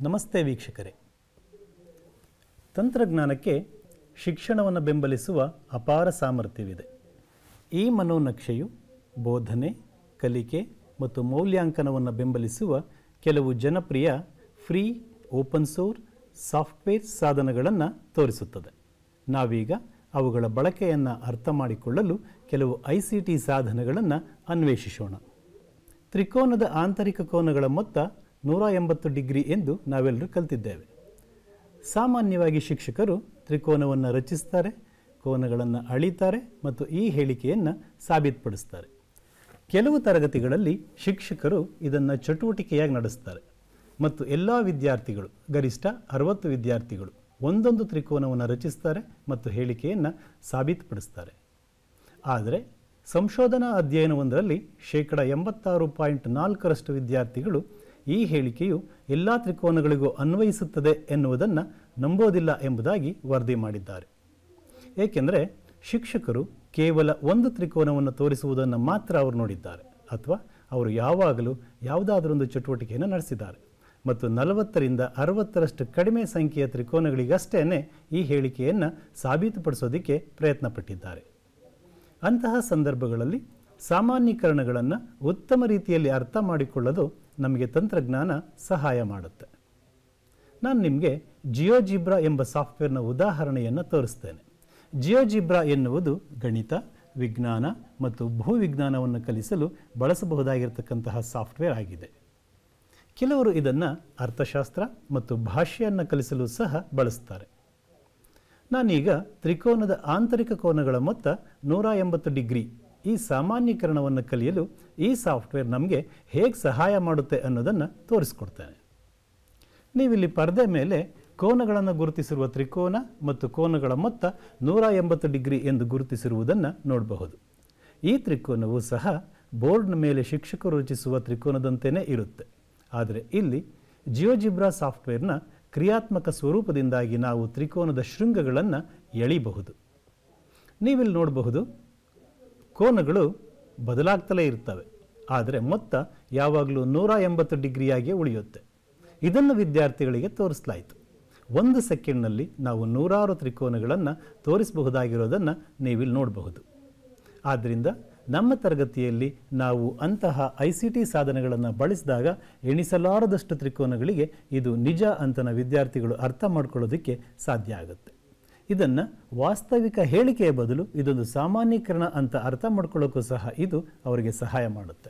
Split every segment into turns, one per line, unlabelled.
ನಮಸ್ತೆ ವೀಕ್ಷಕರೇ ತಂತ್ರಜ್ಞಾನಕ್ಕೆ ಶಿಕ್ಷಣವನ್ನು ಬೆಂಬಲಿಸುವ ಅಪಾರ ಸಾಮರ್ಥ್ಯವಿದೆ ಈ ಮನೋನಕ್ಷೆಯು ಬೋಧನೆ ಕಲಿಕೆ ಮತ್ತು ಮೌಲ್ಯಾಂಕನವನ್ನು ಬೆಂಬಲಿಸುವ ಕೆಲವು ಜನಪ್ರಿಯ ಫ್ರೀ ಓಪನ್ ಸೋರ್ ಸಾಫ್ಟ್ವೇರ್ ಸಾಧನಗಳನ್ನು ತೋರಿಸುತ್ತದೆ ನಾವೀಗ ಅವುಗಳ ಬಳಕೆಯನ್ನು ಅರ್ಥ ಮಾಡಿಕೊಳ್ಳಲು ಕೆಲವು ಐ ಸಿ ಟಿ ಸಾಧನಗಳನ್ನು ಅನ್ವೇಷಿಸೋಣ ತ್ರಿಕೋನದ ಆಂತರಿಕ ಕೋನಗಳ ಮೊತ್ತ ನೂರ ಎಂಬತ್ತು ಡಿಗ್ರಿ ಎಂದು ನಾವೆಲ್ಲರೂ ಕಲಿತಿದ್ದೇವೆ ಸಾಮಾನ್ಯವಾಗಿ ಶಿಕ್ಷಕರು ತ್ರಿಕೋನವನ್ನು ರಚಿಸ್ತಾರೆ ಕೋನಗಳನ್ನು ಅಳಿತಾರೆ ಮತ್ತು ಈ ಹೇಳಿಕೆಯನ್ನು ಸಾಬೀತುಪಡಿಸ್ತಾರೆ ಕೆಲವು ತರಗತಿಗಳಲ್ಲಿ ಶಿಕ್ಷಕರು ಇದನ್ನು ಚಟುವಟಿಕೆಯಾಗಿ ನಡೆಸ್ತಾರೆ ಮತ್ತು ಎಲ್ಲ ವಿದ್ಯಾರ್ಥಿಗಳು ಗರಿಷ್ಠ ಅರವತ್ತು ವಿದ್ಯಾರ್ಥಿಗಳು ಒಂದೊಂದು ತ್ರಿಕೋನವನ್ನು ರಚಿಸ್ತಾರೆ ಮತ್ತು ಹೇಳಿಕೆಯನ್ನು ಸಾಬೀತುಪಡಿಸ್ತಾರೆ ಆದರೆ ಸಂಶೋಧನಾ ಅಧ್ಯಯನವೊಂದರಲ್ಲಿ ಶೇಕಡ ಎಂಬತ್ತಾರು ಪಾಯಿಂಟ್ ನಾಲ್ಕರಷ್ಟು ವಿದ್ಯಾರ್ಥಿಗಳು ಈ ಹೇಳಿಕೆಯು ಎಲ್ಲ ತ್ರಿಕೋನಗಳಿಗೂ ಅನ್ವಯಿಸುತ್ತದೆ ಎನ್ನುವುದನ್ನು ನಂಬೋದಿಲ್ಲ ಎಂಬುದಾಗಿ ವರದಿ ಮಾಡಿದ್ದಾರೆ ಏಕೆಂದರೆ ಶಿಕ್ಷಕರು ಕೇವಲ ಒಂದು ತ್ರಿಕೋನವನ್ನು ತೋರಿಸುವುದನ್ನು ಮಾತ್ರ ಅವರು ನೋಡಿದ್ದಾರೆ ಅಥವಾ ಅವರು ಯಾವಾಗಲೂ ಯಾವುದಾದರೊಂದು ಚಟುವಟಿಕೆಯನ್ನು ನಡೆಸಿದ್ದಾರೆ ಮತ್ತು ನಲವತ್ತರಿಂದ ಅರವತ್ತರಷ್ಟು ಕಡಿಮೆ ಸಂಖ್ಯೆಯ ತ್ರಿಕೋನಗಳಿಗಷ್ಟೇ ಈ ಹೇಳಿಕೆಯನ್ನು ಸಾಬೀತುಪಡಿಸೋದಕ್ಕೆ ಪ್ರಯತ್ನಪಟ್ಟಿದ್ದಾರೆ ಅಂತಹ ಸಂದರ್ಭಗಳಲ್ಲಿ ಸಾಮಾನ್ಯೀಕರಣಗಳನ್ನು ಉತ್ತಮ ರೀತಿಯಲ್ಲಿ ಅರ್ಥ ಮಾಡಿಕೊಳ್ಳಲು ನಮಗೆ ತಂತ್ರಜ್ಞಾನ ಸಹಾಯ ಮಾಡುತ್ತೆ ನಾನು ನಿಮಗೆ ಜಿಯೋಜಿಬ್ರಾ ಎಂಬ ಸಾಫ್ಟ್ವೇರ್ನ ಉದಾಹರಣೆಯನ್ನು ತೋರಿಸ್ತೇನೆ ಜಿಯೋಜಿಬ್ರಾ ಎನ್ನುವುದು ಗಣಿತ ವಿಜ್ಞಾನ ಮತ್ತು ಭೂವಿಜ್ಞಾನವನ್ನು ಕಲಿಸಲು ಬಳಸಬಹುದಾಗಿರತಕ್ಕಂತಹ ಸಾಫ್ಟ್ವೇರ್ ಆಗಿದೆ ಕೆಲವರು ಇದನ್ನು ಅರ್ಥಶಾಸ್ತ್ರ ಮತ್ತು ಭಾಷೆಯನ್ನು ಕಲಿಸಲು ಸಹ ಬಳಸ್ತಾರೆ ನಾನೀಗ ತ್ರಿಕೋನದ ಆಂತರಿಕ ಕೋನಗಳ ಮೊತ್ತ ನೂರ ಎಂಬತ್ತು ಡಿಗ್ರಿ ಈ ಸಾಮಾನ್ಯೀಕರಣವನ್ನು ಕಲಿಯಲು ಈ ಸಾಫ್ಟ್ವೇರ್ ನಮಗೆ ಹೇಗೆ ಸಹಾಯ ಮಾಡುತ್ತೆ ಅನ್ನೋದನ್ನು ತೋರಿಸ್ಕೊಡ್ತೇನೆ ನೀವಿಲ್ಲಿ ಪರದೆ ಮೇಲೆ ಕೋನಗಳನ್ನು ಗುರುತಿಸಿರುವ ತ್ರಿಕೋನ ಮತ್ತು ಕೋನಗಳ ಮೊತ್ತ ನೂರ ಎಂಬತ್ತು ಡಿಗ್ರಿ ಎಂದು ಗುರುತಿಸಿರುವುದನ್ನು ನೋಡಬಹುದು ಈ ತ್ರಿಕೋನವು ಸಹ ಬೋರ್ಡ್ನ ಮೇಲೆ ಶಿಕ್ಷಕರು ರಚಿಸುವ ತ್ರಿಕೋನದಂತೆಯೇ ಇರುತ್ತೆ ಆದರೆ ಇಲ್ಲಿ ಜಿಯೋಜಿಬ್ರಾ ಸಾಫ್ಟ್ವೇರ್ನ ಕ್ರಿಯಾತ್ಮಕ ಸ್ವರೂಪದಿಂದಾಗಿ ನಾವು ತ್ರಿಕೋನದ ಶೃಂಗಗಳನ್ನು ಎಳಿಬಹುದು ನೀವಿಲ್ಲಿ ನೋಡಬಹುದು ಕೋನಗಳು ಬದಲಾಗ್ತಲೇ ಇರ್ತವೆ ಆದರೆ ಮೊತ್ತ ಯಾವಾಗಲೂ ನೂರ ಎಂಬತ್ತು ಡಿಗ್ರಿಯಾಗಿಯೇ ಉಳಿಯುತ್ತೆ ಇದನ್ನು ವಿದ್ಯಾರ್ಥಿಗಳಿಗೆ ತೋರಿಸಲಾಯಿತು ಒಂದು ಸೆಕೆಂಡ್ನಲ್ಲಿ ನಾವು ನೂರಾರು ತ್ರಿಕೋನಗಳನ್ನು ತೋರಿಸಬಹುದಾಗಿರೋದನ್ನು ನೀವಿಲ್ಲಿ ನೋಡಬಹುದು ಆದ್ದರಿಂದ ನಮ್ಮ ತರಗತಿಯಲ್ಲಿ ನಾವು ಅಂತಹ ಐ ಸಿ ಟಿ ಸಾಧನಗಳನ್ನು ಬಳಸಿದಾಗ ಎಣಿಸಲಾರದಷ್ಟು ತ್ರಿಕೋನಗಳಿಗೆ ಇದು ನಿಜ ಅಂತ ನಾವು ವಿದ್ಯಾರ್ಥಿಗಳು ಅರ್ಥ ಮಾಡ್ಕೊಳ್ಳೋದಕ್ಕೆ ಸಾಧ್ಯ ಆಗುತ್ತೆ ಇದನ್ನು ವಾಸ್ತವಿಕ ಹೇಳಿಕೆಯ ಬದಲು ಇದೊಂದು ಸಾಮಾನ್ಯೀಕರಣ ಅಂತ ಅರ್ಥ ಮಾಡ್ಕೊಳ್ಳೋಕ್ಕೂ ಸಹ ಇದು ಅವರಿಗೆ ಸಹಾಯ ಮಾಡುತ್ತೆ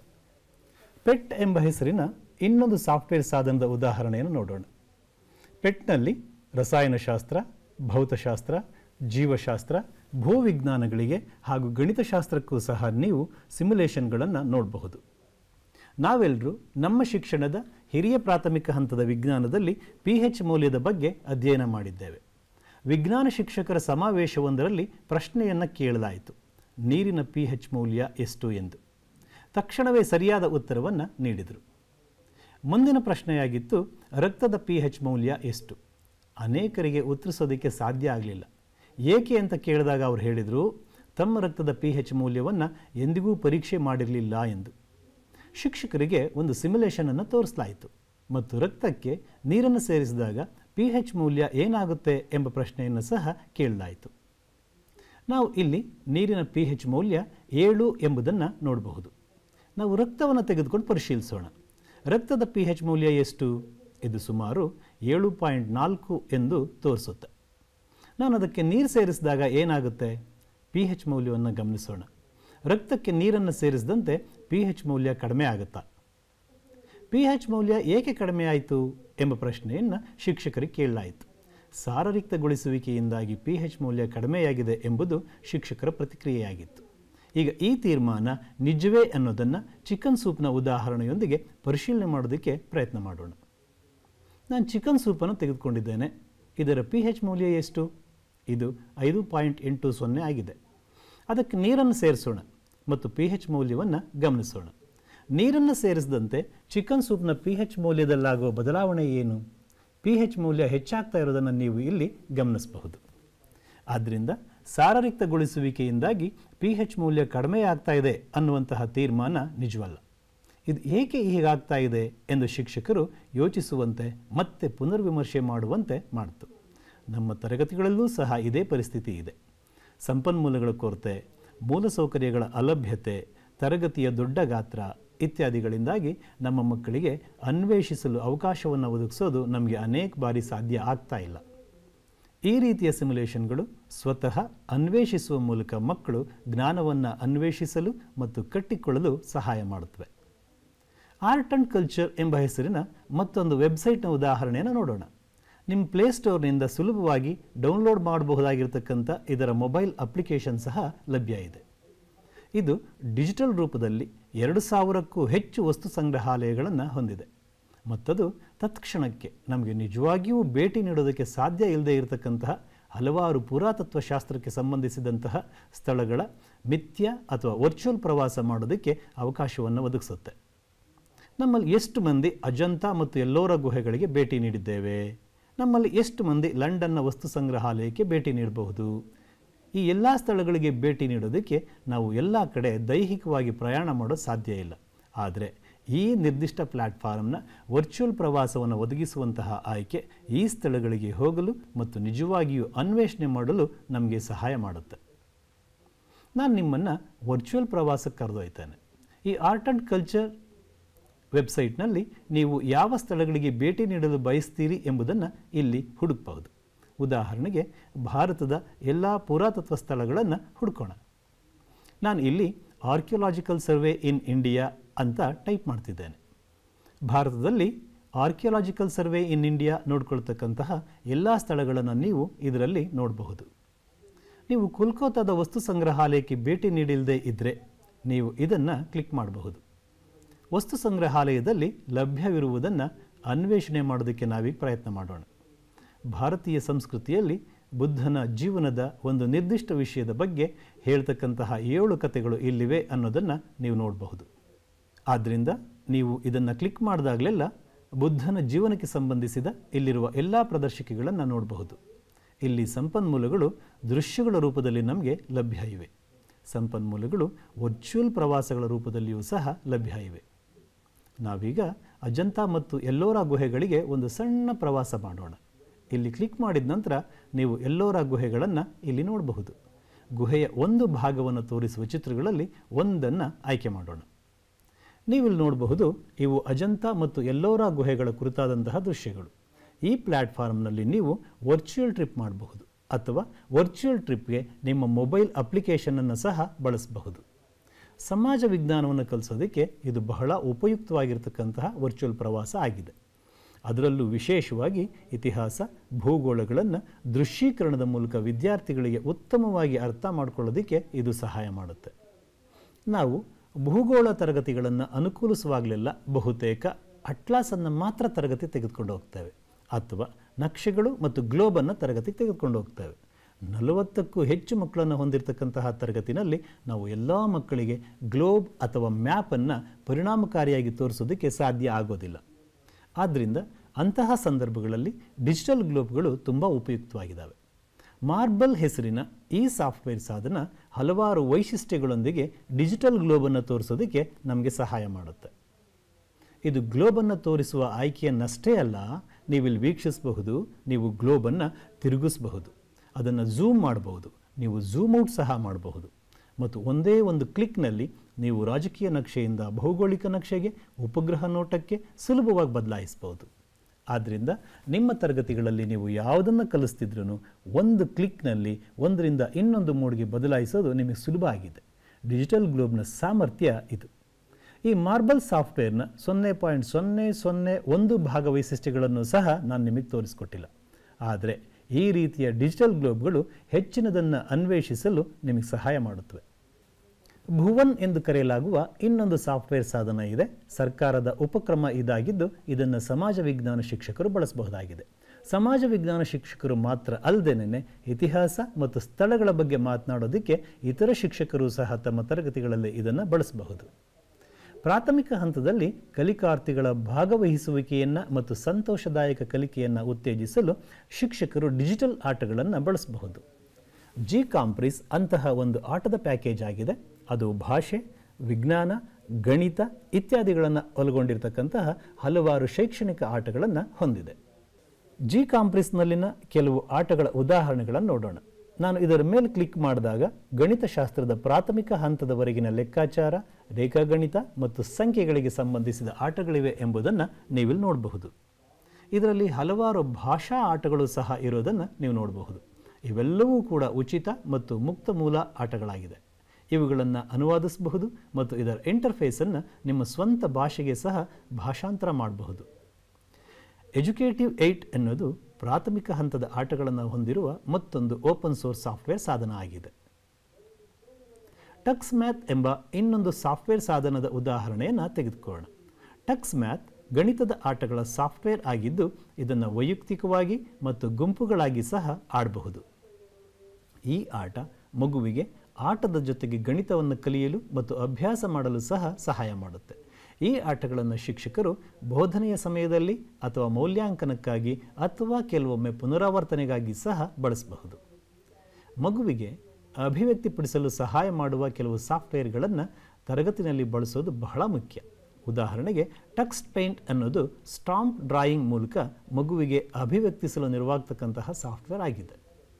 ಪೆಟ್ ಎಂಬ ಹೆಸರಿನ ಇನ್ನೊಂದು ಸಾಫ್ಟ್ವೇರ್ ಸಾಧನದ ಉದಾಹರಣೆಯನ್ನು ನೋಡೋಣ ಪೆಟ್ನಲ್ಲಿ ರಸಾಯನಶಾಸ್ತ್ರ ಭೌತಶಾಸ್ತ್ರ ಜೀವಶಾಸ್ತ್ರ ಭೂವಿಜ್ಞಾನಗಳಿಗೆ ಹಾಗೂ ಗಣಿತಶಾಸ್ತ್ರಕ್ಕೂ ಸಹ ನೀವು ಸಿಮ್ಯುಲೇಷನ್ಗಳನ್ನು ನೋಡಬಹುದು ನಾವೆಲ್ಲರೂ ನಮ್ಮ ಶಿಕ್ಷಣದ ಹಿರಿಯ ಪ್ರಾಥಮಿಕ ಹಂತದ ವಿಜ್ಞಾನದಲ್ಲಿ ಪಿ ಎಚ್ ಮೌಲ್ಯದ ಬಗ್ಗೆ ಅಧ್ಯಯನ ಮಾಡಿದ್ದೇವೆ ವಿಜ್ಞಾನ ಶಿಕ್ಷಕರ ಸಮಾವೇಶವೊಂದರಲ್ಲಿ ಪ್ರಶ್ನೆಯನ್ನು ಕೇಳಲಾಯಿತು ನೀರಿನ ಪಿ ಎಚ್ ಮೌಲ್ಯ ಎಷ್ಟು ಎಂದು ತಕ್ಷಣವೇ ಸರಿಯಾದ ಉತ್ತರವನ್ನು ನೀಡಿದರು ಮುಂದಿನ ಪ್ರಶ್ನೆಯಾಗಿತ್ತು ರಕ್ತದ ಪಿ ಎಚ್ ಮೌಲ್ಯ ಎಷ್ಟು ಅನೇಕರಿಗೆ ಉತ್ತರಿಸೋದಕ್ಕೆ ಸಾಧ್ಯ ಆಗಲಿಲ್ಲ ಏಕೆ ಅಂತ ಕೇಳಿದಾಗ ಅವರು ಹೇಳಿದರು ತಮ್ಮ ರಕ್ತದ ಪಿ ಎಚ್ ಮೌಲ್ಯವನ್ನು ಎಂದಿಗೂ ಪರೀಕ್ಷೆ ಮಾಡಿರಲಿಲ್ಲ ಎಂದು ಶಿಕ್ಷಕರಿಗೆ ಒಂದು ಸಿಮ್ಯುಲೇಷನನ್ನು ತೋರಿಸಲಾಯಿತು ಮತ್ತು ರಕ್ತಕ್ಕೆ ನೀರನ್ನು ಸೇರಿಸಿದಾಗ ಪಿ ಎಚ್ ಮೌಲ್ಯ ಏನಾಗುತ್ತೆ ಎಂಬ ಪ್ರಶ್ನೆಯನ್ನು ಸಹ ಕೇಳಲಾಯಿತು ನಾವು ಇಲ್ಲಿ ನೀರಿನ ಪಿ ಎಚ್ ಮೌಲ್ಯ ಏಳು ಎಂಬುದನ್ನು ನೋಡಬಹುದು ನಾವು ರಕ್ತವನ್ನು ತೆಗೆದುಕೊಂಡು ಪರಿಶೀಲಿಸೋಣ ರಕ್ತದ ಪಿ ಎಚ್ ಮೌಲ್ಯ ಎಷ್ಟು ಇದು ಸುಮಾರು ಏಳು ಪಾಯಿಂಟ್ ನಾಲ್ಕು ಎಂದು ತೋರಿಸುತ್ತೆ ನಾನು ಅದಕ್ಕೆ ನೀರು ಸೇರಿಸಿದಾಗ ಏನಾಗುತ್ತೆ ಪಿ ಎಚ್ ಮೌಲ್ಯವನ್ನು ಗಮನಿಸೋಣ ರಕ್ತಕ್ಕೆ ನೀರನ್ನು ಸೇರಿಸಿದಂತೆ ಪಿ ಎಚ್ ಮೌಲ್ಯ ಕಡಿಮೆ ಆಗುತ್ತಾ ಪಿ ಎಚ್ ಮೌಲ್ಯ ಏಕೆ ಕಡಿಮೆ ಆಯಿತು ಎಂಬ ಪ್ರಶ್ನೆಯನ್ನು ಶಿಕ್ಷಕರಿಗೆ ಕೇಳಲಾಯಿತು ಸಾರರಿಕ್ತಗೊಳಿಸುವಿಕೆಯಿಂದಾಗಿ ಪಿ ಎಚ್ ಮೌಲ್ಯ ಕಡಿಮೆಯಾಗಿದೆ ಎಂಬುದು ಶಿಕ್ಷಕರ ಪ್ರತಿಕ್ರಿಯೆಯಾಗಿತ್ತು ಈಗ ಈ ತೀರ್ಮಾನ ನಿಜವೇ ಅನ್ನೋದನ್ನು ಚಿಕನ್ ಸೂಪ್ನ ಉದಾಹರಣೆಯೊಂದಿಗೆ ಪರಿಶೀಲನೆ ಮಾಡೋದಕ್ಕೆ ಪ್ರಯತ್ನ ಮಾಡೋಣ ನಾನು ಚಿಕನ್ ಸೂಪನ್ನು ತೆಗೆದುಕೊಂಡಿದ್ದೇನೆ ಇದರ ಪಿ ಎಚ್ ಮೌಲ್ಯ ಎಷ್ಟು ಇದು ಐದು ಪಾಯಿಂಟ್ ಎಂಟು ಸೊನ್ನೆ ಆಗಿದೆ ಅದಕ್ಕೆ ನೀರನ್ನು ಸೇರಿಸೋಣ ಮತ್ತು ಪಿ ಎಚ್ ಮೌಲ್ಯವನ್ನು ಗಮನಿಸೋಣ ನೀರನ್ನು ಸೇರಿಸಿದಂತೆ ಚಿಕನ್ ಸೂಪ್ನ ಪಿ ಎಚ್ ಮೌಲ್ಯದಲ್ಲಾಗುವ ಬದಲಾವಣೆ ಏನು ಪಿ ಎಚ್ ಮೌಲ್ಯ ಹೆಚ್ಚಾಗ್ತಾ ಇರೋದನ್ನು ನೀವು ಇಲ್ಲಿ ಗಮನಿಸಬಹುದು ಆದ್ದರಿಂದ ಸಾರರಿಕ್ತಗೊಳಿಸುವಿಕೆಯಿಂದಾಗಿ ಪಿ ಎಚ್ ಮೌಲ್ಯ ಕಡಿಮೆ ಆಗ್ತಾ ಇದೆ ಅನ್ನುವಂತಹ ತೀರ್ಮಾನ ನಿಜವಲ್ಲ ಇದು ಏಕೆ ಹೀಗಾಗ್ತಾ ಇದೆ ಎಂದು ಶಿಕ್ಷಕರು ಯೋಚಿಸುವಂತೆ ಮತ್ತೆ ಪುನರ್ವಿಮರ್ಶೆ ಮಾಡುವಂತೆ ಮಾಡಿತು ನಮ್ಮ ತರಗತಿಗಳಲ್ಲೂ ಸಹ ಇದೇ ಪರಿಸ್ಥಿತಿ ಇದೆ ಸಂಪನ್ಮೂಲಗಳ ಕೊರತೆ ಮೂಲಸೌಕರ್ಯಗಳ ಅಲಭ್ಯತೆ ತರಗತಿಯ ದೊಡ್ಡ ಗಾತ್ರ ಇತ್ಯಾದಿಗಳಿಂದಾಗಿ ನಮ್ಮ ಮಕ್ಕಳಿಗೆ ಅನ್ವೇಷಿಸಲು ಅವಕಾಶವನ್ನು ಒದಗಿಸೋದು ನಮಗೆ ಅನೇಕ ಬಾರಿ ಸಾಧ್ಯ ಆಗ್ತಾ ಇಲ್ಲ ಈ ರೀತಿಯ ಸಿಮ್ಯುಲೇಷನ್ಗಳು ಸ್ವತಃ ಅನ್ವೇಷಿಸುವ ಮೂಲಕ ಮಕ್ಕಳು ಜ್ಞಾನವನ್ನು ಅನ್ವೇಷಿಸಲು ಮತ್ತು ಕಟ್ಟಿಕೊಳ್ಳಲು ಸಹಾಯ ಮಾಡುತ್ತವೆ ಆರ್ಟ್ ಆ್ಯಂಡ್ ಕಲ್ಚರ್ ಎಂಬ ಹೆಸರಿನ ಮತ್ತೊಂದು ವೆಬ್ಸೈಟ್ನ ಉದಾಹರಣೆಯನ್ನು ನೋಡೋಣ ನಿಮ್ಮ ಪ್ಲೇಸ್ಟೋರ್ನಿಂದ ಸುಲಭವಾಗಿ ಡೌನ್ಲೋಡ್ ಮಾಡಬಹುದಾಗಿರ್ತಕ್ಕಂಥ ಇದರ ಮೊಬೈಲ್ ಅಪ್ಲಿಕೇಶನ್ ಸಹ ಲಭ್ಯ ಇದೆ ಇದು ಡಿಜಿಟಲ್ ರೂಪದಲ್ಲಿ ಎರಡು ಸಾವಿರಕ್ಕೂ ಹೆಚ್ಚು ವಸ್ತು ಸಂಗ್ರಹಾಲಯಗಳನ್ನು ಹೊಂದಿದೆ ಮತ್ತದು ತತ್ಕ್ಷಣಕ್ಕೆ ನಮಗೆ ನಿಜವಾಗಿಯೂ ಭೇಟಿ ನೀಡೋದಕ್ಕೆ ಸಾಧ್ಯ ಇಲ್ಲದೆ ಇರತಕ್ಕಂತಹ ಹಲವಾರು ಪುರಾತತ್ವ ಶಾಸ್ತ್ರಕ್ಕೆ ಸಂಬಂಧಿಸಿದಂತಹ ಸ್ಥಳಗಳ ಮಿಥ್ಯ ಅಥವಾ ವರ್ಚುವಲ್ ಪ್ರವಾಸ ಮಾಡೋದಕ್ಕೆ ಅವಕಾಶವನ್ನು ಒದಗಿಸುತ್ತೆ ನಮ್ಮಲ್ಲಿ ಎಷ್ಟು ಮಂದಿ ಅಜಂತಾ ಮತ್ತು ಎಲ್ಲೋರ ಗುಹೆಗಳಿಗೆ ಭೇಟಿ ನೀಡಿದ್ದೇವೆ ನಮ್ಮಲ್ಲಿ ಎಷ್ಟು ಮಂದಿ ಲಂಡನ್ನ ವಸ್ತು ಸಂಗ್ರಹಾಲಯಕ್ಕೆ ಭೇಟಿ ನೀಡಬಹುದು ಈ ಎಲ್ಲ ಸ್ಥಳಗಳಿಗೆ ಭೇಟಿ ನೀಡೋದಕ್ಕೆ ನಾವು ಎಲ್ಲ ಕಡೆ ದೈಹಿಕವಾಗಿ ಪ್ರಯಾಣ ಮಾಡೋದು ಸಾಧ್ಯ ಇಲ್ಲ ಆದರೆ ಈ ನಿರ್ದಿಷ್ಟ ಪ್ಲ್ಯಾಟ್ಫಾರ್ಮ್ನ ವರ್ಚುವಲ್ ಪ್ರವಾಸವನ್ನು ಒದಗಿಸುವಂತಹ ಆಯ್ಕೆ ಈ ಸ್ಥಳಗಳಿಗೆ ಹೋಗಲು ಮತ್ತು ನಿಜವಾಗಿಯೂ ಅನ್ವೇಷಣೆ ಮಾಡಲು ನಮಗೆ ಸಹಾಯ ಮಾಡುತ್ತೆ ನಾನು ನಿಮ್ಮನ್ನು ವರ್ಚುವಲ್ ಪ್ರವಾಸಕ್ಕೆ ಕರೆದೊಯ್ತೇನೆ ಈ ಆರ್ಟ್ ಆ್ಯಂಡ್ ಕಲ್ಚರ್ ವೆಬ್ಸೈಟ್ನಲ್ಲಿ ನೀವು ಯಾವ ಸ್ಥಳಗಳಿಗೆ ಭೇಟಿ ನೀಡಲು ಬಯಸ್ತೀರಿ ಎಂಬುದನ್ನು ಇಲ್ಲಿ ಹುಡುಕಬಹುದು ಉದಾಹರಣೆಗೆ ಭಾರತದ ಎಲ್ಲ ಪುರಾತತ್ವ ಸ್ಥಳಗಳನ್ನು ಹುಡುಕೋಣ ನಾನು ಇಲ್ಲಿ ಆರ್ಕಿಯೋಲಾಜಿಕಲ್ ಸರ್ವೆ ಇನ್ ಇಂಡಿಯಾ ಅಂತ ಟೈಪ್ ಮಾಡ್ತಿದ್ದೇನೆ ಭಾರತದಲ್ಲಿ ಆರ್ಕಿಯೋಲಾಜಿಕಲ್ ಸರ್ವೆ ಇನ್ ಇಂಡಿಯಾ ನೋಡ್ಕೊಳ್ತಕ್ಕಂತಹ ಎಲ್ಲ ಸ್ಥಳಗಳನ್ನು ನೀವು ಇದರಲ್ಲಿ ನೋಡಬಹುದು ನೀವು ಕೋಲ್ಕತ್ತಾದ ವಸ್ತು ಸಂಗ್ರಹಾಲಯಕ್ಕೆ ಭೇಟಿ ನೀಡಿಲ್ಲದೆ ಇದ್ದರೆ ನೀವು ಇದನ್ನು ಕ್ಲಿಕ್ ಮಾಡಬಹುದು ವಸ್ತು ಸಂಗ್ರಹಾಲಯದಲ್ಲಿ ಲಭ್ಯವಿರುವುದನ್ನು ಅನ್ವೇಷಣೆ ಮಾಡೋದಕ್ಕೆ ನಾವೀಗ ಪ್ರಯತ್ನ ಮಾಡೋಣ ಭಾರತೀಯ ಸಂಸ್ಕೃತಿಯಲ್ಲಿ ಬುದ್ಧನ ಜೀವನದ ಒಂದು ನಿರ್ದಿಷ್ಟ ವಿಷಯದ ಬಗ್ಗೆ ಹೇಳ್ತಕ್ಕಂತಹ ಏಳು ಕಥೆಗಳು ಇಲ್ಲಿವೆ ಅನ್ನೋದನ್ನು ನೀವು ನೋಡಬಹುದು ಆದ್ದರಿಂದ ನೀವು ಇದನ್ನು ಕ್ಲಿಕ್ ಮಾಡಿದಾಗಲೆಲ್ಲ ಬುದ್ಧನ ಜೀವನಕ್ಕೆ ಸಂಬಂಧಿಸಿದ ಇಲ್ಲಿರುವ ಎಲ್ಲ ಪ್ರದರ್ಶಿಕೆಗಳನ್ನು ನೋಡಬಹುದು ಇಲ್ಲಿ ಸಂಪನ್ಮೂಲಗಳು ದೃಶ್ಯಗಳ ರೂಪದಲ್ಲಿ ನಮಗೆ ಲಭ್ಯ ಇವೆ ಸಂಪನ್ಮೂಲಗಳು ವರ್ಚುವಲ್ ಪ್ರವಾಸಗಳ ರೂಪದಲ್ಲಿಯೂ ಸಹ ಲಭ್ಯ ಇವೆ ನಾವೀಗ ಅಜಂತಾ ಮತ್ತು ಎಲ್ಲೋರ ಗುಹೆಗಳಿಗೆ ಒಂದು ಸಣ್ಣ ಪ್ರವಾಸ ಮಾಡೋಣ ಇಲ್ಲಿ ಕ್ಲಿಕ್ ಮಾಡಿದ ನಂತರ ನೀವು ಎಲ್ಲೋರ ಗುಹೆಗಳನ್ನು ಇಲ್ಲಿ ನೋಡಬಹುದು ಗುಹೆಯ ಒಂದು ಭಾಗವನ್ನು ತೋರಿಸುವ ಚಿತ್ರಗಳಲ್ಲಿ ಒಂದನ್ನು ಆಯ್ಕೆ ಮಾಡೋಣ ನೀವಿಲ್ಲಿ ನೋಡಬಹುದು ಇವು ಅಜಂತಾ ಮತ್ತು ಎಲ್ಲೋರ ಗುಹೆಗಳ ಕುರಿತಾದಂತಹ ದೃಶ್ಯಗಳು ಈ ಪ್ಲ್ಯಾಟ್ಫಾರ್ಮ್ನಲ್ಲಿ ನೀವು ವರ್ಚುವಲ್ ಟ್ರಿಪ್ ಮಾಡಬಹುದು ಅಥವಾ ವರ್ಚುವಲ್ ಟ್ರಿಪ್ಗೆ ನಿಮ್ಮ ಮೊಬೈಲ್ ಅಪ್ಲಿಕೇಶನನ್ನು ಸಹ ಬಳಸಬಹುದು ಸಮಾಜ ವಿಜ್ಞಾನವನ್ನು ಕಲಿಸೋದಕ್ಕೆ ಇದು ಬಹಳ ಉಪಯುಕ್ತವಾಗಿರ್ತಕ್ಕಂತಹ ವರ್ಚುವಲ್ ಪ್ರವಾಸ ಆಗಿದೆ ಅದರಲ್ಲೂ ವಿಶೇಷವಾಗಿ ಇತಿಹಾಸ ಭೂಗೋಳಗಳನ್ನು ದೃಶ್ಯೀಕರಣದ ಮೂಲಕ ವಿದ್ಯಾರ್ಥಿಗಳಿಗೆ ಉತ್ತಮವಾಗಿ ಅರ್ಥ ಮಾಡಿಕೊಳ್ಳೋದಕ್ಕೆ ಇದು ಸಹಾಯ ಮಾಡುತ್ತೆ ನಾವು ಭೂಗೋಳ ತರಗತಿಗಳನ್ನು ಅನುಕೂಲಿಸುವಾಗಲೆಲ್ಲ ಬಹುತೇಕ ಅಟ್ಲಾಸನ್ನು ಮಾತ್ರ ತರಗತಿ ತೆಗೆದುಕೊಂಡು ಹೋಗ್ತೇವೆ ಅಥವಾ ನಕ್ಷೆಗಳು ಮತ್ತು ಗ್ಲೋಬನ್ನು ತರಗತಿ ತೆಗೆದುಕೊಂಡು ಹೋಗ್ತೇವೆ ನಲವತ್ತಕ್ಕೂ ಹೆಚ್ಚು ಮಕ್ಕಳನ್ನು ಹೊಂದಿರತಕ್ಕಂತಹ ತರಗತಿನಲ್ಲಿ ನಾವು ಎಲ್ಲ ಮಕ್ಕಳಿಗೆ ಗ್ಲೋಬ್ ಅಥವಾ ಮ್ಯಾಪನ್ನು ಪರಿಣಾಮಕಾರಿಯಾಗಿ ತೋರಿಸೋದಕ್ಕೆ ಸಾಧ್ಯ ಆಗೋದಿಲ್ಲ ಆದ್ದರಿಂದ ಅಂತಹ ಸಂದರ್ಭಗಳಲ್ಲಿ ಡಿಜಿಟಲ್ ಗ್ಲೋಬ್ಗಳು ತುಂಬ ಉಪಯುಕ್ತವಾಗಿದ್ದಾವೆ ಮಾರ್ಬಲ್ ಹೆಸರಿನ ಈ ಸಾಫ್ಟ್ವೇರ್ ಸಾಧನ ಹಲವಾರು ವೈಶಿಷ್ಟ್ಯಗಳೊಂದಿಗೆ ಡಿಜಿಟಲ್ ಗ್ಲೋಬನ್ನು ತೋರಿಸೋದಕ್ಕೆ ನಮಗೆ ಸಹಾಯ ಮಾಡುತ್ತೆ ಇದು ಗ್ಲೋಬನ್ನು ತೋರಿಸುವ ಆಯ್ಕೆಯನ್ನಷ್ಟೇ ಅಲ್ಲ ನೀವಿಲ್ಲಿ ವೀಕ್ಷಿಸಬಹುದು ನೀವು ಗ್ಲೋಬನ್ನು ತಿರುಗಿಸಬಹುದು ಅದನ್ನು ಝೂಮ್ ಮಾಡಬಹುದು ನೀವು ಝೂಮ್ ಔಟ್ ಸಹ ಮಾಡಬಹುದು ಮತ್ತು ಒಂದೇ ಒಂದು ಕ್ಲಿಕ್ನಲ್ಲಿ ನೀವು ರಾಜಕೀಯ ನಕ್ಷೆಯಿಂದ ಭೌಗೋಳಿಕ ನಕ್ಷೆಗೆ ಉಪಗ್ರಹ ನೋಟಕ್ಕೆ ಸುಲಭವಾಗಿ ಬದಲಾಯಿಸಬಹುದು ಆದ್ದರಿಂದ ನಿಮ್ಮ ತರಗತಿಗಳಲ್ಲಿ ನೀವು ಯಾವುದನ್ನು ಕಲಿಸ್ತಿದ್ರೂ ಒಂದು ಕ್ಲಿಕ್ನಲ್ಲಿ ಒಂದರಿಂದ ಇನ್ನೊಂದು ಮೋಡ್ಗೆ ಬದಲಾಯಿಸೋದು ನಿಮಗೆ ಸುಲಭ ಆಗಿದೆ ಡಿಜಿಟಲ್ ಗ್ಲೋಬ್ನ ಸಾಮರ್ಥ್ಯ ಇದು ಈ ಮಾರ್ಬಲ್ ಸಾಫ್ಟ್ವೇರ್ನ ಸೊನ್ನೆ ಪಾಯಿಂಟ್ ಸೊನ್ನೆ ಸೊನ್ನೆ ಒಂದು ಭಾಗ ವೈಶಿಷ್ಟ್ಯಗಳನ್ನು ಸಹ ನಾನು ನಿಮಗೆ ತೋರಿಸ್ಕೊಟ್ಟಿಲ್ಲ ಆದರೆ ಈ ರೀತಿಯ ಡಿಜಿಟಲ್ ಗ್ಲೋಬ್ಗಳು ಹೆಚ್ಚಿನದನ್ನು ಅನ್ವೇಷಿಸಲು ನಿಮಗೆ ಸಹಾಯ ಮಾಡುತ್ತವೆ ಭುವನ್ ಎಂದು ಕರೆಯಲಾಗುವ ಇನ್ನೊಂದು ಸಾಫ್ಟ್ವೇರ್ ಸಾಧನ ಇದೆ ಸರ್ಕಾರದ ಉಪಕ್ರಮ ಇದಾಗಿದ್ದು ಇದನ್ನು ಸಮಾಜ ವಿಜ್ಞಾನ ಶಿಕ್ಷಕರು ಬಳಸಬಹುದಾಗಿದೆ ಸಮಾಜ ವಿಜ್ಞಾನ ಶಿಕ್ಷಕರು ಮಾತ್ರ ಅಲ್ಲದೇನೆ ಇತಿಹಾಸ ಮತ್ತು ಸ್ಥಳಗಳ ಬಗ್ಗೆ ಮಾತನಾಡೋದಕ್ಕೆ ಇತರ ಶಿಕ್ಷಕರು ಸಹ ತಮ್ಮ ತರಗತಿಗಳಲ್ಲಿ ಇದನ್ನು ಬಳಸಬಹುದು ಪ್ರಾಥಮಿಕ ಹಂತದಲ್ಲಿ ಕಲಿಕಾರ್ಥಿಗಳ ಭಾಗವಹಿಸುವಿಕೆಯನ್ನು ಮತ್ತು ಸಂತೋಷದಾಯಕ ಕಲಿಕೆಯನ್ನು ಉತ್ತೇಜಿಸಲು ಶಿಕ್ಷಕರು ಡಿಜಿಟಲ್ ಆಟಗಳನ್ನು ಬಳಸಬಹುದು ಜಿ ಕಾಂಪ್ರೀಸ್ ಅಂತಹ ಒಂದು ಆಟದ ಪ್ಯಾಕೇಜ್ ಆಗಿದೆ ಅದು ಭಾಷೆ ವಿಜ್ಞಾನ ಗಣಿತ ಇತ್ಯಾದಿಗಳನ್ನು ಒಳಗೊಂಡಿರ್ತಕ್ಕಂತಹ ಹಲವಾರು ಶೈಕ್ಷಣಿಕ ಆಟಗಳನ್ನು ಹೊಂದಿದೆ ಜಿ ಕಾಂಪ್ರೆಸ್ನಲ್ಲಿನ ಕೆಲವು ಆಟಗಳ ಉದಾಹರಣೆಗಳನ್ನು ನೋಡೋಣ ನಾನು ಇದರ ಮೇಲೆ ಕ್ಲಿಕ್ ಮಾಡಿದಾಗ ಗಣಿತಶಾಸ್ತ್ರದ ಪ್ರಾಥಮಿಕ ಹಂತದವರೆಗಿನ ಲೆಕ್ಕಾಚಾರ ರೇಖಾಗಣಿತ ಮತ್ತು ಸಂಖ್ಯೆಗಳಿಗೆ ಸಂಬಂಧಿಸಿದ ಆಟಗಳಿವೆ ಎಂಬುದನ್ನು ನೀವಿಲ್ಲಿ ನೋಡಬಹುದು ಇದರಲ್ಲಿ ಹಲವಾರು ಭಾಷಾ ಆಟಗಳು ಸಹ ಇರೋದನ್ನು ನೀವು ನೋಡಬಹುದು ಇವೆಲ್ಲವೂ ಕೂಡ ಉಚಿತ ಮತ್ತು ಮುಕ್ತ ಮೂಲ ಆಟಗಳಾಗಿದೆ ಇವುಗಳನ್ನು ಅನುವಾದಿಸಬಹುದು ಮತ್ತು ಇದರ ಇಂಟರ್ಫೇಸನ್ನು ನಿಮ್ಮ ಸ್ವಂತ ಭಾಷೆಗೆ ಸಹ ಭಾಷಾಂತರ ಮಾಡಬಹುದು ಎಜುಕೇಟಿವ್ ಏಯ್ಟ್ ಎನ್ನುವುದು ಪ್ರಾಥಮಿಕ ಹಂತದ ಆಟಗಳನ್ನು ಹೊಂದಿರುವ ಮತ್ತೊಂದು ಓಪನ್ ಸೋರ್ಸ್ ಸಾಫ್ಟ್ವೇರ್ ಸಾಧನ ಆಗಿದೆ ಟಕ್ಸ್ ಮ್ಯಾಥ್ ಎಂಬ ಇನ್ನೊಂದು ಸಾಫ್ಟ್ವೇರ್ ಸಾಧನದ ಉದಾಹರಣೆಯನ್ನು ತೆಗೆದುಕೊಳ್ಳೋಣ ಟಕ್ಸ್ ಮ್ಯಾಥ್ ಗಣಿತದ ಆಟಗಳ ಸಾಫ್ಟ್ವೇರ್ ಆಗಿದ್ದು ಇದನ್ನು ವೈಯಕ್ತಿಕವಾಗಿ ಮತ್ತು ಗುಂಪುಗಳಾಗಿ ಸಹ ಆಡಬಹುದು ಈ ಆಟ ಮಗುವಿಗೆ ಆಟದ ಜೊತೆಗೆ ಗಣಿತವನ್ನು ಕಲಿಯಲು ಮತ್ತು ಅಭ್ಯಾಸ ಮಾಡಲು ಸಹ ಸಹಾಯ ಮಾಡುತ್ತೆ ಈ ಆಟಗಳನ್ನು ಶಿಕ್ಷಕರು ಬೋಧನೆಯ ಸಮಯದಲ್ಲಿ ಅಥವಾ ಮೌಲ್ಯಾಂಕನಕ್ಕಾಗಿ ಅಥವಾ ಕೆಲವೊಮ್ಮೆ ಪುನರಾವರ್ತನೆಗಾಗಿ ಸಹ ಬಳಸಬಹುದು ಮಗುವಿಗೆ ಅಭಿವ್ಯಕ್ತಿಪಡಿಸಲು ಸಹಾಯ ಮಾಡುವ ಕೆಲವು ಸಾಫ್ಟ್ವೇರ್ಗಳನ್ನು ತರಗತಿನಲ್ಲಿ ಬಳಸೋದು ಬಹಳ ಮುಖ್ಯ ಉದಾಹರಣೆಗೆ ಟಕ್ಸ್ಟ್ ಪೇಂಟ್ ಅನ್ನೋದು ಸ್ಟಾಂಪ್ ಡ್ರಾಯಿಂಗ್ ಮೂಲಕ ಮಗುವಿಗೆ ಅಭಿವ್ಯಕ್ತಿಸಲು ನೆರವಾಗ್ತಕ್ಕಂತಹ ಸಾಫ್ಟ್ವೇರ್ ಆಗಿದೆ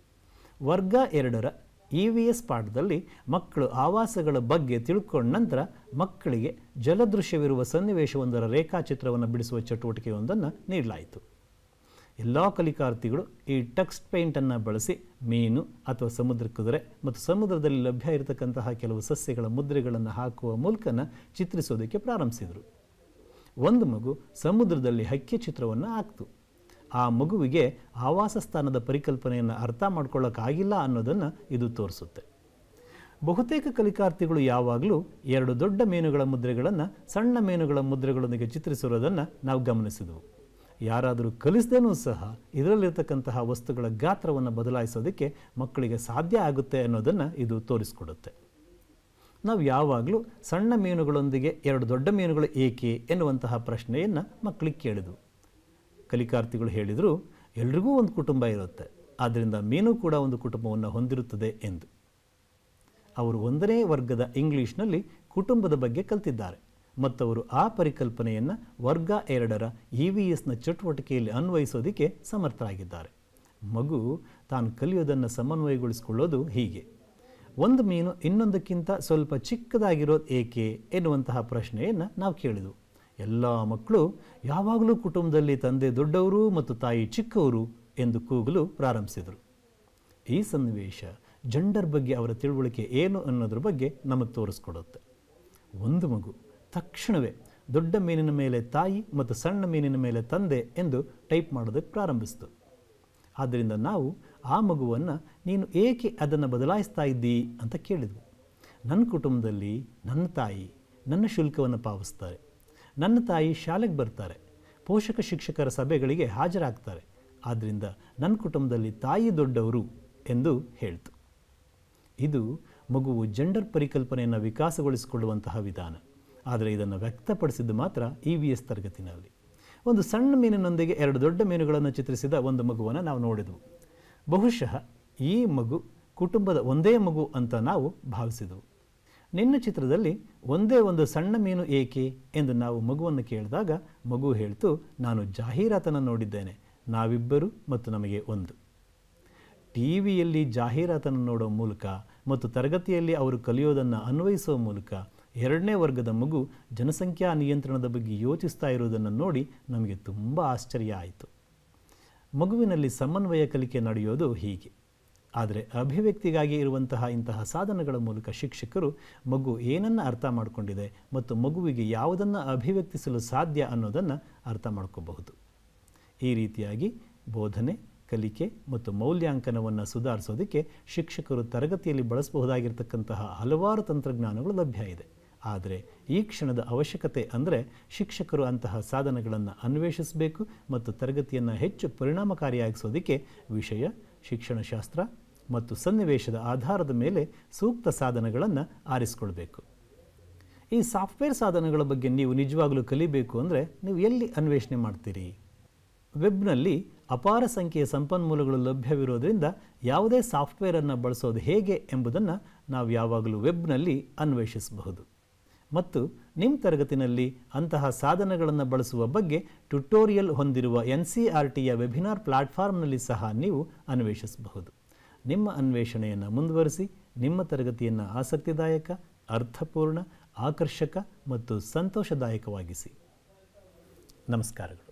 ವರ್ಗ ಎರಡರ ಇ ವಿ ಎಸ್ ಪಾಠದಲ್ಲಿ ಮಕ್ಕಳು ಆವಾಸಗಳ ಬಗ್ಗೆ ತಿಳ್ಕೊಂಡ ನಂತರ ಮಕ್ಕಳಿಗೆ ಜಲದೃಶ್ಯವಿರುವ ಸನ್ನಿವೇಶವೊಂದರ ರೇಖಾಚಿತ್ರವನ್ನು ಬಿಡಿಸುವ ಚಟುವಟಿಕೆಯೊಂದನ್ನು ನೀಡಲಾಯಿತು ಎಲ್ಲ ಕಲಿಕಾರ್ಥಿಗಳು ಈ ಟಕ್ಸ್ಟ್ ಪೇಂಟನ್ನು ಬಳಸಿ ಮೀನು ಅಥವಾ ಸಮುದ್ರ ಕುದುರೆ ಮತ್ತು ಸಮುದ್ರದಲ್ಲಿ ಲಭ್ಯ ಇರತಕ್ಕಂತಹ ಕೆಲವು ಸಸ್ಯಗಳ ಮುದ್ರೆಗಳನ್ನು ಹಾಕುವ ಮೂಲಕನ ಚಿತ್ರಿಸೋದಕ್ಕೆ ಪ್ರಾರಂಭಿಸಿದರು ಒಂದು ಮಗು ಸಮುದ್ರದಲ್ಲಿ ಹಕ್ಕಿ ಚಿತ್ರವನ್ನು ಹಾಕ್ತು ಆ ಮಗುವಿಗೆ ಆವಾಸ ಸ್ಥಾನದ ಪರಿಕಲ್ಪನೆಯನ್ನು ಅರ್ಥ ಮಾಡ್ಕೊಳ್ಳೋಕ್ಕಾಗಿಲ್ಲ ಅನ್ನೋದನ್ನು ಇದು ತೋರಿಸುತ್ತೆ ಬಹುತೇಕ ಕಲಿಕಾರ್ಥಿಗಳು ಯಾವಾಗಲೂ ಎರಡು ದೊಡ್ಡ ಮೀನುಗಳ ಮುದ್ರೆಗಳನ್ನು ಸಣ್ಣ ಮೀನುಗಳ ಮುದ್ರೆಗಳೊಂದಿಗೆ ಚಿತ್ರಿಸಿರೋದನ್ನು ನಾವು ಗಮನಿಸಿದೆವು ಯಾರಾದರೂ ಕಲಿಸದೇನೂ ಸಹ ಇದರಲ್ಲಿರ್ತಕ್ಕಂತಹ ವಸ್ತುಗಳ ಗಾತ್ರವನ್ನು ಬದಲಾಯಿಸೋದಕ್ಕೆ ಮಕ್ಕಳಿಗೆ ಸಾಧ್ಯ ಆಗುತ್ತೆ ಅನ್ನೋದನ್ನು ಇದು ತೋರಿಸ್ಕೊಡುತ್ತೆ ನಾವು ಯಾವಾಗಲೂ ಸಣ್ಣ ಮೀನುಗಳೊಂದಿಗೆ ಎರಡು ದೊಡ್ಡ ಮೀನುಗಳು ಏಕೆ ಎನ್ನುವಂತಹ ಪ್ರಶ್ನೆಯನ್ನು ಮಕ್ಕಳಿಗೆ ಕೇಳಿದವು ಕಲಿಕಾರ್ಥಿಗಳು ಹೇಳಿದರು ಎಲ್ರಿಗೂ ಒಂದು ಕುಟುಂಬ ಇರುತ್ತೆ ಆದ್ದರಿಂದ ಮೀನು ಕೂಡ ಒಂದು ಕುಟುಂಬವನ್ನು ಹೊಂದಿರುತ್ತದೆ ಎಂದು ಅವರು ಒಂದನೇ ವರ್ಗದ ಇಂಗ್ಲಿಷ್ನಲ್ಲಿ ಕುಟುಂಬದ ಬಗ್ಗೆ ಕಲಿತಿದ್ದಾರೆ ಮತ್ತವರು ಆ ಪರಿಕಲ್ಪನೆಯನ್ನು ವರ್ಗ ಎರಡರ ಇ ವಿ ಎಸ್ನ ಚಟುವಟಿಕೆಯಲ್ಲಿ ಅನ್ವಯಿಸೋದಕ್ಕೆ ಸಮರ್ಥರಾಗಿದ್ದಾರೆ ಮಗು ತಾನು ಕಲಿಯೋದನ್ನು ಸಮನ್ವಯಗೊಳಿಸಿಕೊಳ್ಳೋದು ಹೀಗೆ ಒಂದು ಮೀನು ಇನ್ನೊಂದಕ್ಕಿಂತ ಸ್ವಲ್ಪ ಚಿಕ್ಕದಾಗಿರೋದು ಏಕೆ ಎನ್ನುವಂತಹ ಪ್ರಶ್ನೆಯನ್ನು ನಾವು ಕೇಳಿದೆವು ಎಲ್ಲ ಮಕ್ಕಳು ಯಾವಾಗಲೂ ಕುಟುಂಬದಲ್ಲಿ ತಂದೆ ದೊಡ್ಡವರು ಮತ್ತು ತಾಯಿ ಚಿಕ್ಕವರು ಎಂದು ಕೂಗಲು ಪ್ರಾರಂಭಿಸಿದರು ಈ ಸನ್ನಿವೇಶ ಜಂಡರ್ ಬಗ್ಗೆ ಅವರ ತಿಳುವಳಿಕೆ ಏನು ಅನ್ನೋದ್ರ ಬಗ್ಗೆ ನಮಗೆ ತೋರಿಸ್ಕೊಡುತ್ತೆ ಒಂದು ಮಗು ತಕ್ಷಣವೇ ದೊಡ್ಡ ಮೀನಿನ ಮೇಲೆ ತಾಯಿ ಮತ್ತು ಸಣ್ಣ ಮೀನಿನ ಮೇಲೆ ತಂದೆ ಎಂದು ಟೈಪ್ ಮಾಡೋದಕ್ಕೆ ಪ್ರಾರಂಭಿಸಿತು ಆದ್ದರಿಂದ ನಾವು ಆ ಮಗುವನ್ನು ನೀನು ಏಕೆ ಅದನ್ನು ಬದಲಾಯಿಸ್ತಾ ಇದ್ದೀ ಅಂತ ಕೇಳಿದ್ವು ನನ್ನ ಕುಟುಂಬದಲ್ಲಿ ನನ್ನ ತಾಯಿ ನನ್ನ ಶುಲ್ಕವನ್ನು ಪಾವತಿಸ್ತಾರೆ ನನ್ನ ತಾಯಿ ಶಾಲೆಗೆ ಬರ್ತಾರೆ ಪೋಷಕ ಶಿಕ್ಷಕರ ಸಭೆಗಳಿಗೆ ಹಾಜರಾಗ್ತಾರೆ ಆದ್ದರಿಂದ ನನ್ನ ಕುಟುಂಬದಲ್ಲಿ ತಾಯಿ ದೊಡ್ಡವರು ಎಂದು ಹೇಳ್ತು ಇದು ಮಗುವು ಜೆಂಡರ್ ಪರಿಕಲ್ಪನೆಯನ್ನು ವಿಕಾಸಗೊಳಿಸಿಕೊಳ್ಳುವಂತಹ ವಿಧಾನ ಆದರೆ ಇದನ್ನು ವ್ಯಕ್ತಪಡಿಸಿದ್ದು ಮಾತ್ರ ಇ ವಿ ಎಸ್ ತರಗತಿನಲ್ಲಿ ಒಂದು ಸಣ್ಣ ಮೀನಿನೊಂದಿಗೆ ಎರಡು ದೊಡ್ಡ ಮೀನುಗಳನ್ನು ಚಿತ್ರಿಸಿದ ಒಂದು ಮಗುವನ್ನು ನಾವು ನೋಡಿದೆವು ಬಹುಶಃ ಈ ಮಗು ಕುಟುಂಬದ ಒಂದೇ ಮಗು ಅಂತ ನಾವು ಭಾವಿಸಿದೆವು ನಿನ್ನ ಚಿತ್ರದಲ್ಲಿ ಒಂದೇ ಒಂದು ಸಣ್ಣ ಮೀನು ಏಕೆ ಎಂದು ನಾವು ಮಗುವನ್ನು ಕೇಳಿದಾಗ ಮಗು ಹೇಳ್ತು ನಾನು ಜಾಹೀರಾತನ್ನು ನೋಡಿದ್ದೇನೆ ನಾವಿಬ್ಬರು ಮತ್ತು ನಮಗೆ ಒಂದು ಟಿ ವಿಯಲ್ಲಿ ಜಾಹೀರಾತನ್ನು ನೋಡೋ ಮೂಲಕ ಮತ್ತು ತರಗತಿಯಲ್ಲಿ ಅವರು ಕಲಿಯೋದನ್ನು ಅನ್ವಯಿಸುವ ಮೂಲಕ ಎರಡನೇ ವರ್ಗದ ಮಗು ಜನಸಂಖ್ಯಾ ನಿಯಂತ್ರಣದ ಬಗ್ಗೆ ಯೋಚಿಸ್ತಾ ಇರುವುದನ್ನು ನೋಡಿ ನಮಗೆ ತುಂಬ ಆಶ್ಚರ್ಯ ಆಯಿತು ಮಗುವಿನಲ್ಲಿ ಸಮನ್ವಯ ಕಲಿಕೆ ನಡೆಯೋದು ಹೀಗೆ ಆದರೆ ಅಭಿವ್ಯಕ್ತಿಗಾಗಿ ಇರುವಂತಹ ಇಂತಹ ಸಾಧನಗಳ ಮೂಲಕ ಶಿಕ್ಷಕರು ಮಗು ಏನನ್ನು ಅರ್ಥ ಮಾಡಿಕೊಂಡಿದೆ ಮತ್ತು ಮಗುವಿಗೆ ಯಾವುದನ್ನು ಅಭಿವ್ಯಕ್ತಿಸಲು ಸಾಧ್ಯ ಅನ್ನೋದನ್ನು ಅರ್ಥ ಮಾಡ್ಕೋಬಹುದು ಈ ರೀತಿಯಾಗಿ ಬೋಧನೆ ಕಲಿಕೆ ಮತ್ತು ಮೌಲ್ಯಾಂಕನವನ್ನು ಸುಧಾರಿಸೋದಕ್ಕೆ ಶಿಕ್ಷಕರು ತರಗತಿಯಲ್ಲಿ ಬಳಸಬಹುದಾಗಿರ್ತಕ್ಕಂತಹ ಹಲವಾರು ತಂತ್ರಜ್ಞಾನಗಳು ಲಭ್ಯ ಇದೆ ಆದರೆ ಈ ಕ್ಷಣದ ಅವಶ್ಯಕತೆ ಅಂದರೆ ಶಿಕ್ಷಕರು ಅಂತಹ ಸಾಧನಗಳನ್ನು ಅನ್ವೇಷಿಸಬೇಕು ಮತ್ತು ತರಗತಿಯನ್ನು ಹೆಚ್ಚು ಪರಿಣಾಮಕಾರಿಯಾಗಿಸೋದಕ್ಕೆ ವಿಷಯ ಶಿಕ್ಷಣಶಾಸ್ತ್ರ ಮತ್ತು ಸನ್ನಿವೇಶದ ಆಧಾರದ ಮೇಲೆ ಸೂಕ್ತ ಸಾಧನಗಳನ್ನು ಆರಿಸಿಕೊಳ್ಬೇಕು ಈ ಸಾಫ್ಟ್ವೇರ್ ಸಾಧನಗಳ ಬಗ್ಗೆ ನೀವು ನಿಜವಾಗಲೂ ಕಲಿಬೇಕು ಅಂದರೆ ನೀವು ಎಲ್ಲಿ ಅನ್ವೇಷಣೆ ಮಾಡ್ತೀರಿ ವೆಬ್ನಲ್ಲಿ ಅಪಾರ ಸಂಖ್ಯೆಯ ಸಂಪನ್ಮೂಲಗಳು ಲಭ್ಯವಿರೋದ್ರಿಂದ ಯಾವುದೇ ಸಾಫ್ಟ್ವೇರನ್ನು ಬಳಸೋದು ಹೇಗೆ ಎಂಬುದನ್ನು ನಾವು ಯಾವಾಗಲೂ ವೆಬ್ನಲ್ಲಿ ಅನ್ವೇಷಿಸಬಹುದು ಮತ್ತು ನಿಮ್ಮ ತರಗತಿನಲ್ಲಿ ಅಂತಹ ಸಾಧನಗಳನ್ನು ಬಳಸುವ ಬಗ್ಗೆ ಟ್ಯುಟೋರಿಯಲ್ ಹೊಂದಿರುವ ಎನ್ ಸಿ ಆರ್ ಟಿಯ ವೆಬಿನಾರ್ ಪ್ಲಾಟ್ಫಾರ್ಮ್ನಲ್ಲಿ ಸಹ ನೀವು ಅನ್ವೇಷಿಸಬಹುದು ನಿಮ್ಮ ಅನ್ವೇಷಣೆಯನ್ನು ಮುಂದುವರಿಸಿ ನಿಮ್ಮ ತರಗತಿಯನ್ನು ಆಸಕ್ತಿದಾಯಕ ಅರ್ಥಪೂರ್ಣ ಆಕರ್ಷಕ ಮತ್ತು ಸಂತೋಷದಾಯಕವಾಗಿಸಿ ನಮಸ್ಕಾರಗಳು